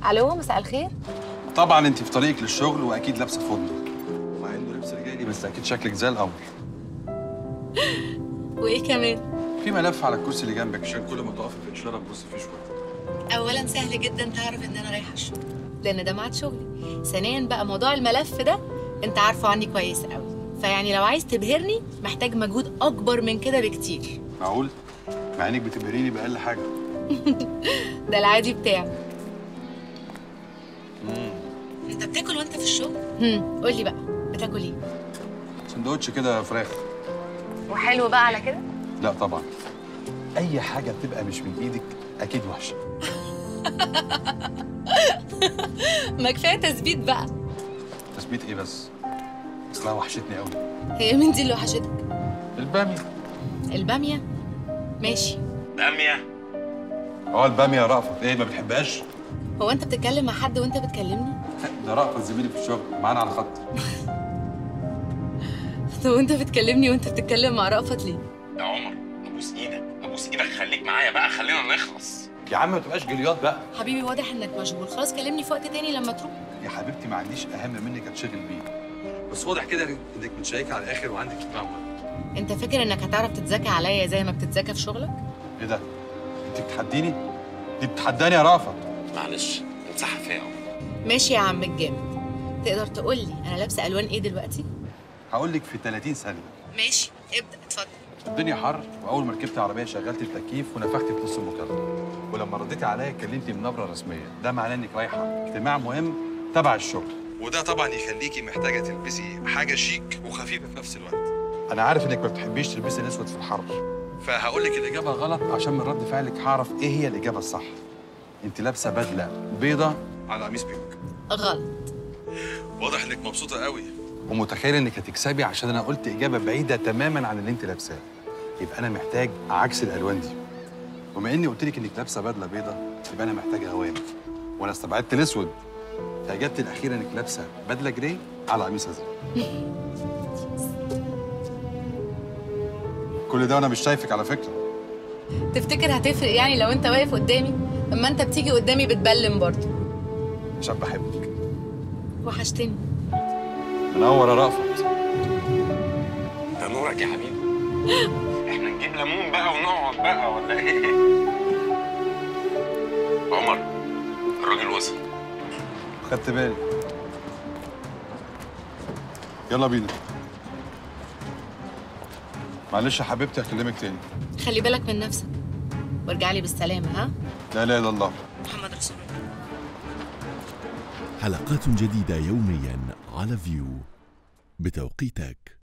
الو مساء الخير طبعا انت في طريقك للشغل واكيد لابسه فندق مع انه لبس رجالي بس اكيد شكلك زي القمر وايه كمان في ملف على الكرسي اللي جنبك عشان كل ما تقفي في اشاره تبص فيه شويه اولا سهل جدا تعرف ان انا رايحه الشغل لان ده ميعاد شغلي ثانيا بقى موضوع الملف ده انت عارفه عني كويس قوي فيعني لو عايز تبهرني محتاج مجهود اكبر من كده بكتير معقول مع انك بتبهريني باقل حاجه ده العادي بتاعي انت بتاكل وانت في الشغل هم قول لي بقى بتاكل ايه سندوتش كده فراخ وحلو بقى على كده لا طبعا اي حاجه بتبقى مش من ايدك اكيد وحشه ما كفايه تثبيت بقى تثبيت ايه بس اصلها وحشتني قوي هي مين دي اللي وحشتك الباميه الباميه ماشي باميه اه الباميه يا رأفت ايه ما بتحبهاش هو انت بتتكلم مع حد وانت بتكلمني ده رأفت زميلي في الشغل معانا على خط طب وانت بتكلمني وانت بتتكلم مع رأفت ليه يا عمر ابوس ايدك ابوس ايدك خليك معايا بقى خلينا نخلص يا عم ما تبقاش جليات بقى حبيبي واضح انك مشغول خلاص كلمني في وقت تاني لما تروح يا حبيبتي ما عنديش اهم منك اتشغل بيه بس واضح كده انك متشيكه على الاخر وعندك اجتماع مهم انت فاكر انك هتعرف تتذاكى عليا زي ما بتتذاكى في شغلك ايه ده انت بتحديني دي بتحداني يا رأفت معلش امسحها فيا يا عمر ماشي يا عم الجامد تقدر تقول لي انا لابسه الوان ايه دلوقتي هقول لك في 30 ثانيه ماشي ابدا اتفضل الدنيا حر واول ما ركبت العربيه شغلت التكييف ونفخت في نص المكالمه ولما رديتي عليا اتكلمتي بنبره رسميه ده معناه انك رايحه اجتماع مهم تبع الشغل وده طبعا يخليكي محتاجه تلبسي حاجه شيك وخفيفه في نفس الوقت انا عارف انك ما بتحبيش تلبسي الاسود في الحر فهقول لك الاجابه غلط عشان من رد فعلك هعرف ايه هي الاجابه الصح انت لابسه بدله بيضه على قميص بينك غلط واضح انك مبسوطه قوي ومتخيله انك هتكسبي عشان انا قلت اجابه بعيده تماما عن اللي انت لابساه يبقى انا محتاج عكس الالوان دي وما اني قلت لك انك لابسه بدله بيضه يبقى انا محتاج الوان وانا استبعدت الاسود فاجابتي الاخيره انك لابسه بدله جراي على قميص ازرق كل ده وانا مش شايفك على فكره تفتكر هتفرق يعني لو انت واقف قدامي اما انت بتيجي قدامي بتبلم برضه عشان بحبك وحشتني منور يا رأفت ده نورك يا حبيبي احنا نجيب ليمون بقى ونقعد بقى ولا ايه عمر الراجل وصل خدت بالي يلا بينا معلش يا حبيبتي هكلمك تاني خلي بالك من نفسك وارجع لي بالسلامه ها لا اله الا الله محمد رسول الله حلقات جديدة يوميا على فيو بتوقيتك